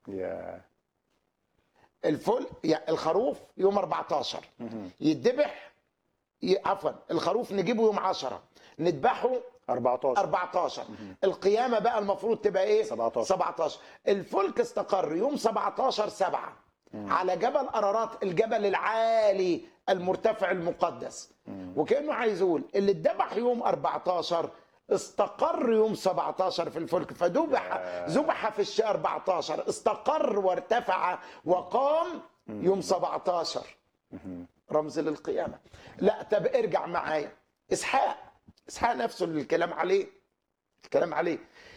يا الفل يعني الخروف يوم 14 يتذبح ي- عفوا الخروف نجيبه يوم 10 نذبحه 14 14 القيامه بقى المفروض تبقى ايه 17. 17 الفلك استقر يوم 17 7 على جبل ارارات الجبل العالي المرتفع المقدس وكانه عايز يقول اللي اتذبح يوم 14 استقر يوم 17 في الفلك فذبح ذبح في الشهر 14 استقر وارتفع وقام يوم 17 رمز للقيامه لا طب ارجع معايا اسحاق اسحاق نفسه اللي الكلام عليه الكلام عليه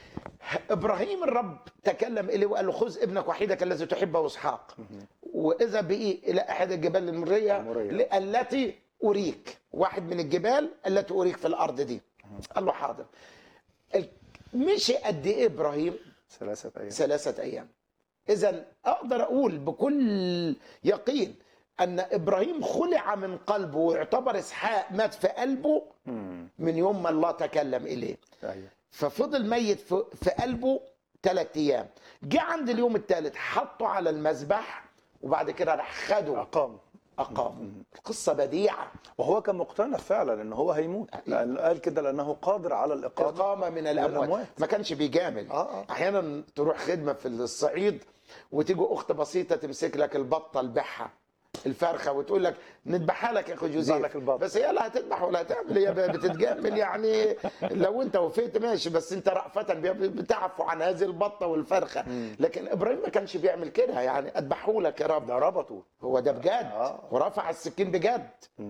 ابراهيم الرب تكلم اليه وقال له خذ ابنك وحيدك الذي تحبه اسحاق واذا به الى احد الجبال المريه المرية. التي اريك واحد من الجبال التي اريك في الارض دي قال له حاضر ال- مشي قد ايه ابراهيم ثلاثة أيام ثلاثة أيام إذا أقدر أقول بكل يقين أن إبراهيم خلع من قلبه ويعتبر إسحاق مات في قلبه مم. من يوم ما الله تكلم إليه أيوة ففضل ميت في في قلبه ثلاث أيام جه عند اليوم الثالث حطه على المذبح وبعد كده راح خده أقام أقامه القصة بديعة وهو كان مقتنع فعلا ان هو هيموت لأن قال كده لانه قادر على الاقامه إقامة من الأموات والأموات. ما كانش بيجامل آه، آه. أحيانا تروح خدمة في الصعيد وتيجي أخت بسيطة تمسك لك البطة البحة الفرخة وتقول لك نذبحها لك يا أخو جوزيف لك البط. بس هي لا هتذبح ولا هتعمل هي بتتجامل يعني لو أنت وفيت ماشي بس أنت رأفة بتعفو عن هذه البطة والفرخة لكن إبراهيم ما كانش بيعمل كده يعني أذبحه لك يا رب ده ربطه هو ده بجد آه. ورفع السكين بجد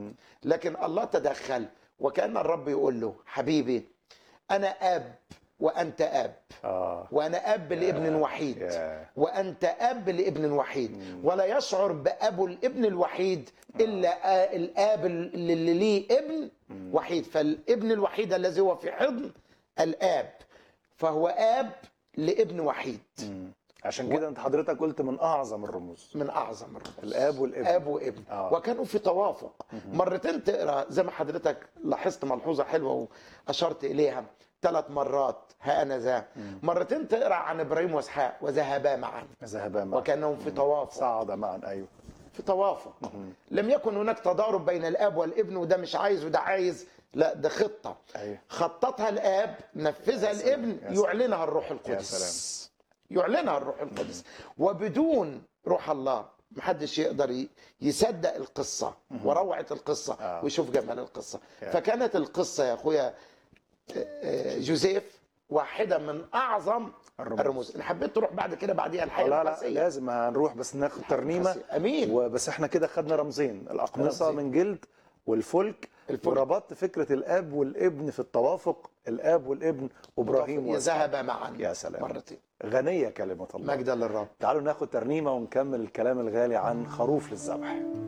لكن الله تدخل وكان الرب يقول له حبيبي انا اب وانت اب اه وانا اب لابن وحيد يا. وانت اب لابن وحيد ولا يشعر بابو الابن الوحيد الا آ- الاب اللي ليه ابن وحيد فالابن الوحيد الذي هو في حضن الاب فهو اب لابن وحيد مم. عشان كده انت حضرتك قلت من اعظم الرموز من اعظم الرموز الاب والابن اب وابن آه. وكانوا في توافق مرتين تقرا زي ما حضرتك لاحظت ملحوظه حلوه واشرت اليها ثلاث مرات ها انا ذا مرتين تقرا عن ابراهيم واسحاق وذهبا معا ذهبا معا وكانهم في توافق صعد معا ايوه في توافق لم يكن هناك تضارب بين الاب والابن وده مش عايز وده عايز لا ده خطه أيوة. خططها الاب نفذها يا سلام، الابن يا سلام. يعلنها الروح القدس يعلنها الروح القدس وبدون روح الله محدش يقدر ي- يصدق القصة وروعة القصة آه. ويشوف جمال القصة يا. فكانت القصة يا أخويا آه، آه، جوزيف واحدة من أعظم الرموز. الرموز أنا حبيت تروح بعد كده بعديها الحياة لا لا القاسية. لازم هنروح بس ناخد ترنيمه القاسية. أمين وبس احنا كده خدنا رمزين الاقمصه رمزين. من جلد والفلك الفلك. وربطت فكره الاب والابن في التوافق الاب والابن وابراهيم وإسحاق. يذهب معا يا سلام. مرتين غنيه كلمه الله مجدا للرب تعالوا ناخد ترنيمه ونكمل الكلام الغالي عن خروف للذبح